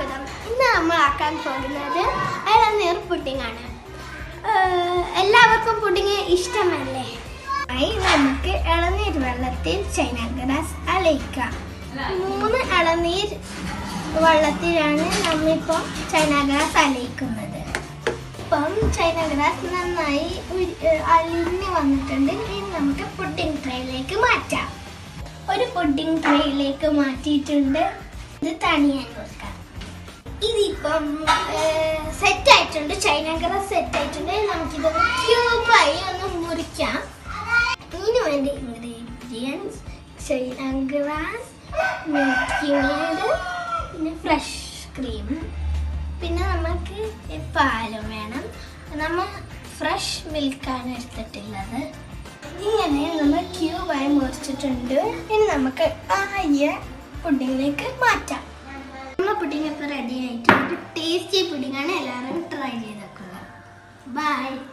സ്വാഗതം ഇന്ന് നമ്മൾ ആക്കാൻ പോകുന്നത് ഇളനീർ പുഡിംഗ് ആണ് ഏഹ്, എല്ലാവർക്കും പുഡിംഗ് ഇഷ്ടമല്ലേ ആയി നമുക്ക് ഇളനീർ വെള്ളത്തിൽ ചൈന ഗ്രാസ് അലയിക്കാം മൂന്ന് ഇളനീർ വെള്ളത്തിലാണ് നമ്മളിപ്പോൾ ചൈന ഗ്രാസ് അലയിക്കുന്നത് ഇപ്പം ചൈന ഗ്രാസ് നന്നായി ഉരി- ഏഹ്, അലിഞ്ഞ് വന്നിട്ടുണ്ട് ഇനി നമുക്ക് പുഡിംഗ് ട്രേയിലേക്ക് മാറ്റാം ഒരു പുഡിംഗ് ട്രേയിലേക്ക് മാറ്റിയിട്ടുണ്ട് ഇത് തണിയാൻ കൊടുക്കാം ഇതിപ്പം സെറ്റ് ആയിട്ടുണ്ട് ചൈന ഗ്രാസ് സെറ്റ് ആയിട്ടുണ്ട് നമുക്കിതൊന്ന് ക്യൂബായി ഒന്ന് മുറിക്കാം ഇതിന് വേണ്ട ingredients China grass milkmaid പിന്നെ ഫ്രഷ് ക്രീം പിന്നെ നമുക്ക് പാലും വേണം നമ്മൾ ഫ്രഷ് മിൽക്കാണ് എടുത്തിട്ടുള്ളത് ഇങ്ങനെ നമ്മൾ ക്യൂബായി മുറിച്ചിട്ടുണ്ട് ഇനി നമുക്ക് ആയ പുഡിങ്ങിലേക്ക് മാറ്റാം നമ്മുടെ പുഡിംഗ് ഇപ്പോൾ റെഡി ആയിട്ടുണ്ട് ടേസ്റ്റി പുഡിംഗ് ആണ് എല്ലാവരും ട്രൈ ചെയ്തേക്കുക ബൈ